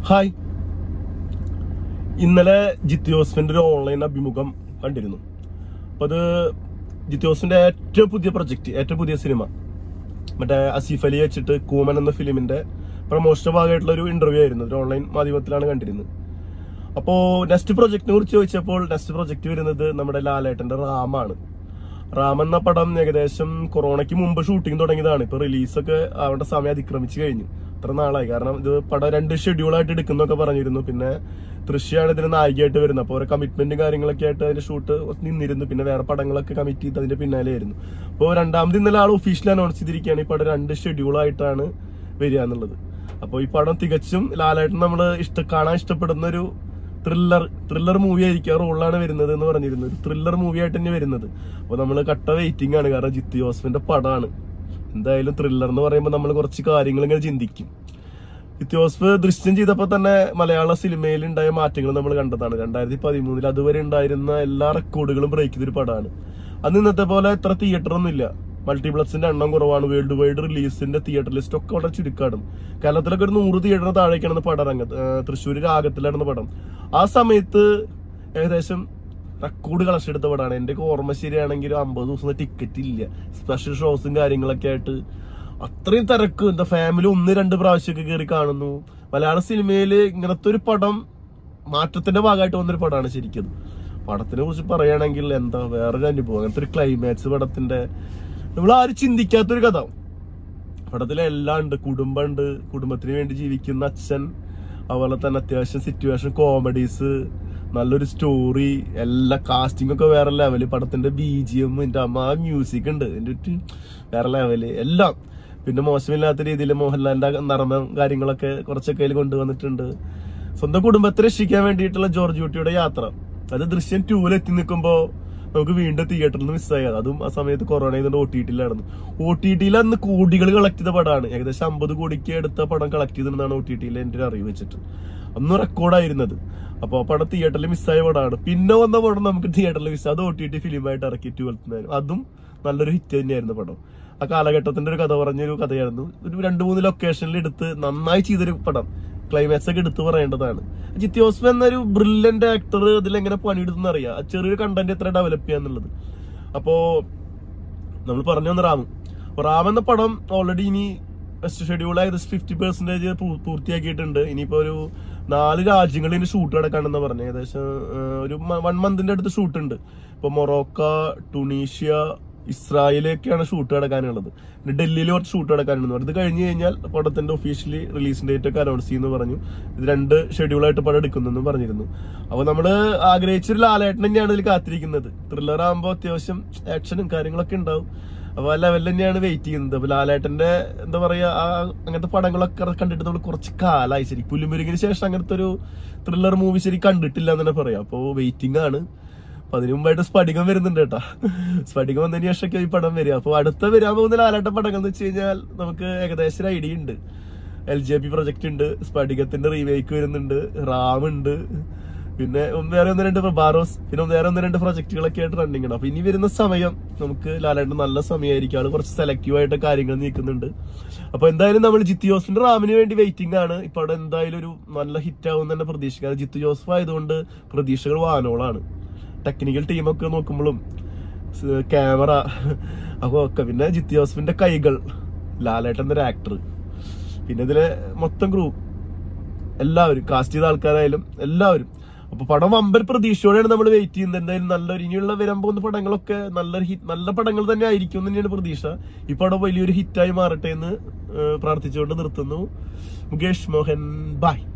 hi ഇന്നലെ ജിത്യോസ്ഫിന്റെ ഒരു online അഭിമുഖം കണ്ടിരുന്നു അപ്പൊ അത് ജിത്യോസിന്റെ ഏറ്റവും പുതിയ പ്രൊജക്ട് ഏറ്റവും പുതിയ സിനിമ മറ്റേ അസീഫ് അലി വെച്ചിട്ട് കൂമൻ എന്ന ഫിലിമിന്റെ പ്രൊമോഷന്റെ ഭാഗമായിട്ടുള്ള ഒരു ഇന്റർവ്യൂ ആയിരുന്നു ഒരു ഓൺലൈൻ മാധ്യമത്തിലാണ് കണ്ടിരുന്നത് അപ്പോ നെക്സ്റ്റ് പ്രൊജക്ടിനെ കുറിച്ച് ചോദിച്ചപ്പോൾ നെക്സ്റ്റ് പ്രൊജക്ട് വരുന്നത് നമ്മുടെ ലാലേട്ടന്റെ റാമാണ് റാം എന്ന പടം ഏകദേശം കൊറോണയ്ക്ക് മുമ്പ് ഷൂട്ടിംഗ് തുടങ്ങിയതാണ് ഇപ്പൊ റിലീസൊക്കെ ആവേണ്ട സമയം അതിക്രമിച്ചു കഴിഞ്ഞു അത്ര നാളായി കാരണം ഇത് പടം രണ്ട് ഷെഡ്യൂളായിട്ട് എടുക്കുന്നൊക്കെ പറഞ്ഞിരുന്നു പിന്നെ തൃശ്യാണ് ഇതിന് നായികയായിട്ട് വരുന്നത് അപ്പോൾ ഓരോ കമ്മിറ്റ്മെന്റും കാര്യങ്ങളൊക്കെ ആയിട്ട് അതിന്റെ ഷൂട്ട് നിന്നിരുന്നു പിന്നെ വേറെ പടങ്ങളൊക്കെ കമ്മിറ്റ് ചെയ്ത് അതിന്റെ പിന്നാലെ ആയിരുന്നു അപ്പോൾ രണ്ടാമത് ഇന്നലെ ആൾ ഒഫീഷ്യലി അനൗൺസ് ചെയ്തിരിക്കുകയാണ് ഈ പടം രണ്ട് ഷെഡ്യൂളായിട്ടാണ് വരിക എന്നുള്ളത് അപ്പോൾ ഈ പടം തികച്ചും ലാലായിട്ട് നമ്മൾ ഇഷ്ട കാണാൻ ഇഷ്ടപ്പെടുന്ന ഒരു ത്രില്ലർ ത്രില്ലർ മൂവി ആയിരിക്കും ആ റോളിലാണ് വരുന്നത് എന്ന് പറഞ്ഞിരുന്നു ഒരു ത്രില്ലർ മൂവി ആയിട്ട് തന്നെ വരുന്നത് അപ്പോൾ നമ്മൾ കട്ട വെയിറ്റിംഗ് ആണ് കാരണം ജിത്തി ജോസഫിന്റെ പടമാണ് എന്തായാലും ത്രില്ലർ എന്ന് പറയുമ്പോൾ നമ്മൾ കുറച്ച് കാര്യങ്ങൾ ഇങ്ങനെ ചിന്തിക്കും ജിത്തി ജോസഫ് ദൃശ്യം ചെയ്തപ്പോൾ തന്നെ മലയാള സിനിമയിൽ ഉണ്ടായ മാറ്റങ്ങൾ നമ്മൾ കണ്ടതാണ് രണ്ടായിരത്തി പതിമൂന്നിൽ അതുവരെ ഉണ്ടായിരുന്ന എല്ലാ റെക്കോർഡുകളും ബ്രേക്ക് ചെയ്തൊരു പടമാണ് അന്ന് ഇന്നത്തെ പോലെ എത്ര തിയേറ്റർ ഒന്നും ഇല്ല മൾട്ടിപ്ലക്സിന്റെ എണ്ണം കുറവാണ് വേൾഡ് വൈഡ് റിലീസിന്റെ തിയേറ്റർ ലിസ്റ്റ് ഒക്കെ വളരെ ചുരുക്കാണ് കേരളത്തിലൊക്കെ ഒരു നൂറ് തിയേറ്ററിന് താഴേക്കാണ് പടം ഇറങ്ങുന്നത് തൃശ്ശൂർ രാഗത്തിലായിരുന്നു പടം ആ സമയത്ത് ഏകദേശം റെക്കോർഡ് കളക്ഷൻ എടുത്ത പടമാണ് എന്റെ ഓർമ്മ ശരിയാണെങ്കിൽ ഒരു അമ്പത് ദിവസം ടിക്കറ്റ് ഇല്ല സ്പെഷ്യൽ ഷോസും കാര്യങ്ങളൊക്കെ ആയിട്ട് അത്രയും തിരക്ക് എന്താ ഫാമിലി ഒന്ന് രണ്ട് പ്രാവശ്യമൊക്കെ കയറി കാണുന്നു മലയാള സിനിമയിൽ ഇങ്ങനത്തെ ഒരു പടം മാറ്റത്തിന്റെ ഭാഗമായിട്ട് വന്നൊരു പടമാണ് ശരിക്കും പടത്തിനെ കുറിച്ച് പറയുകയാണെങ്കിൽ എന്താ വേറൊരു അനുഭവം അങ്ങനത്തെ ഒരു ക്ലൈമാക്സ് പടത്തിന്റെ നമ്മൾ ആരും ചിന്തിക്കാത്തൊരു കഥ പടത്തിലെ എല്ലാം ഉണ്ട് കുടുംബമുണ്ട് കുടുംബത്തിന് വേണ്ടി ജീവിക്കുന്ന അച്ഛൻ അതുപോലെ തന്നെ അത്യാവശ്യം സിറ്റുവേഷൻ കോമഡീസ് നല്ലൊരു സ്റ്റോറി എല്ലാ കാസ്റ്റിംഗ് ഒക്കെ വേറെ ലെവല് പടത്തിന്റെ ബി ജി എം എന്റെ അമ്മ മ്യൂസിക് ഉണ്ട് എന്റെ വേറെ ലെവല് എല്ലാം പിന്നെ മോശമില്ലാത്ത രീതിയിൽ മോഹൻലാലിന്റെ നർമ്മം കാര്യങ്ങളൊക്കെ കുറച്ചൊക്കെ അതിൽ കൊണ്ടുവന്നിട്ടുണ്ട് സ്വന്തം കുടുംബത്തെ രക്ഷിക്കാൻ വേണ്ടിയിട്ടുള്ള ജോർജ് കുട്ടിയുടെ യാത്ര അത് ദൃശ്യം ടൂവിൽ എത്തി നിൽക്കുമ്പോ നമുക്ക് വീണ്ടും തിയേറ്ററിൽ നിന്ന് മിസ്സായി അതും ആ സമയത്ത് കൊറോണ ചെയ്തുകൊണ്ട് ഒ ടി ടിയിലായിരുന്നു ഒ ടി ടിയിൽ അന്ന് കോടികൾ കളക്ട് ചെയ്ത പടമാണ് ഏകദേശം അമ്പത് കോടിക്ക് എടുത്ത പടം കളക്ട് ചെയ്തിരുന്നതാണ് ഒ ടി ടിയിൽ എന്റെ ഒരു അറിവ് വെച്ചിട്ട് അന്ന് റെക്കോർഡായിരുന്നത് അപ്പോൾ ആ പടം തിയേറ്ററിൽ മിസ്സായ പടമാണ് പിന്നെ വന്ന പടം നമുക്ക് തിയേറ്ററിൽ മിസ് അത് ഒ ടി ടി ഫിലിമായിട്ട് ഇറക്കി ട്വൽത്ത് അതും നല്ലൊരു ഹിറ്റ് തന്നെയായിരുന്നു പടം ആ കാലഘട്ടത്തിന്റെ ഒരു കഥ പറഞ്ഞൊരു കഥയായിരുന്നു ഒരു രണ്ട് മൂന്ന് ലൊക്കേഷനിൽ എടുത്ത് നന്നായി ചെയ്തൊരു പടം ക്ലൈമാക്സ് ഒക്കെ എടുത്തു പറയേണ്ടതാണ് ജിത്തി ജോസഫ് എന്നൊരു ബ്രില്യന്റ് ആക്ടർ ഇതിലെങ്ങനെ പണിയെടുത്തെന്ന് അറിയാം ആ ചെറിയൊരു കണ്ടന്റ് എത്ര ഡെവലപ്പ് ചെയ്യാന്നുള്ളത് അപ്പോ നമ്മൾ പറഞ്ഞു വന്ന റാം അപ്പൊ റാം എന്ന പടം ഓൾറെഡി ഇനി ഷെഡ്യൂൾ ഏകദേശം ഫിഫ്റ്റി പെർസെന്റേജ് പൂർത്തിയാക്കിയിട്ടുണ്ട് ഇനിയിപ്പോ ഒരു നാല് രാജ്യങ്ങളിൽ ഷൂട്ട് നടക്കാണെന്ന് പറഞ്ഞു ഏകദേശം ആ, ഒരു വൺ മന്തിന്റെ അടുത്ത് ഷൂട്ട് ഉണ്ട് ഇപ്പൊ മൊറോക്ക ടുണീഷ്യ ഇസ്രായേലൊക്കെയാണ് ഷൂട്ട് നടക്കാനുള്ളത് പിന്നെ ഡൽഹിയിൽ കുറച്ച് ഷൂട്ട് നടക്കാനുണ്ട് ഇത് കഴിഞ്ഞ് കഴിഞ്ഞാൽ പടത്തിന്റെ ഒഫീഷ്യലി റിലീസ് ഡേറ്റ് ഒക്കെ അനൗൺസ് ചെയ്യുന്നു പറഞ്ഞു ഇത് രണ്ട് ഷെഡ്യൂളായിട്ട് പടം എടുക്കുന്നെന്നും പറഞ്ഞിരുന്നു അപ്പൊ നമ്മള് ആഗ്രഹിച്ചൊരു ലാലേട്ടൻ തന്നെയാണ് ഇതിൽ കാത്തിരിക്കുന്നത് ത്രില്ലർ ആകുമ്പോൾ അത്യാവശ്യം ആക്ഷനും കാര്യങ്ങളൊക്കെ ഉണ്ടാവും അപ്പൊ ആ ലെവലിൽ തന്നെയാണ് വെയിറ്റ് ചെയ്യുന്നത് അപ്പൊ ലാലേട്ടന്റെ എന്താ പറയാ ആ അങ്ങനത്തെ പടങ്ങളൊക്കെ കണ്ടിട്ട് നമ്മൾ കുറച്ച് കാലമായി ശരി പുലിമുരുകിന് ശേഷം അങ്ങനത്തെ ഒരു ത്രില്ലർ മൂവി ശരി കണ്ടിട്ടില്ല എന്ന് തന്നെ പറയാം അപ്പൊ വെയിറ്റിംഗ് ആണ് അപ്പൊ അതിനു മുമ്പായിട്ട് സ്ഫടികം വരുന്നുണ്ട് കേട്ടാ സ്ഫടികം വന്നതിന് ശേഷമൊക്കെ ഈ പടം വരിക അപ്പൊ അടുത്ത വരാൻ പോകുന്ന ലാലേട്ട പടങ്ങൾ എന്ന് വെച്ച് കഴിഞ്ഞാൽ നമുക്ക് ഏകദേശം ഒരു ഐഡിയ ഉണ്ട് എൽ ജെ പി പ്രൊജക്ട് ഉണ്ട് സ്ഫടികത്തിന്റെ റീമേക്ക് വരുന്നുണ്ട് റാം ഉണ്ട് പിന്നെ ഒന്ന് വേറെ ഒന്ന് രണ്ട് ബാറോസ് പിന്നെ ഒന്ന് വേറെ ഒന്ന് രണ്ട് പ്രൊജക്ടുകളൊക്കെ ആയിട്ട് റണ്ണിങ് ഉണ്ട് അപ്പൊ ഇനി വരുന്ന സമയം നമുക്ക് ലാലേട്ടൻ നല്ല സമയമായിരിക്കും ആള് കുറച്ച് സെലക്റ്റീവ് ആയിട്ട് കാര്യങ്ങൾ നീക്കുന്നുണ്ട് അപ്പൊ എന്തായാലും നമ്മൾ ജിത്തു ജോസഫിന്റെ റാമിന് വേണ്ടി വെയിറ്റിംഗ് ആണ് ഇപ്പൊ അവിടെ എന്തായാലും ഒരു നല്ല ഹിറ്റ് ആവും തന്നെ പ്രതീക്ഷിക്കാം ജിത്തു ജോസഫ് ആയതുകൊണ്ട് പ്രതീക്ഷകൾ വാനോളാണ് ടെക്നിക്കൽ ടീമൊക്കെ നോക്കുമ്പോഴും ക്യാമറ അപ്പൊ ഒക്കെ പിന്നെ ജിത്തു ജോസഫിന്റെ കൈകൾ ലാലേട്ടൻ എന്നൊരു ആക്ടർ പിന്നെ ഇതിലെ മൊത്തം ഗ്രൂപ്പ് എല്ലാവരും കാസ്റ്റ് ചെയ്ത ആൾക്കാരായാലും എല്ലാവരും അപ്പൊ പടം വമ്പൻ പ്രതീക്ഷയോടെയാണ് നമ്മൾ വെയിറ്റ് ചെയ്യുന്നത് എന്തായാലും നല്ലൊരു ഇനിയുള്ള വരാൻ പോകുന്ന പടങ്ങളൊക്കെ നല്ലൊരു ഹിറ്റ് നല്ല പടങ്ങൾ തന്നെ ആയിരിക്കും എന്ന് തന്നെയാണ് പ്രതീക്ഷ ഈ പടം വലിയൊരു ഹിറ്റായി മാറട്ടെ എന്ന് ഏഹ്, പ്രാർത്ഥിച്ചുകൊണ്ട് നിർത്തുന്നു മുകേഷ് മോഹൻ ബൈ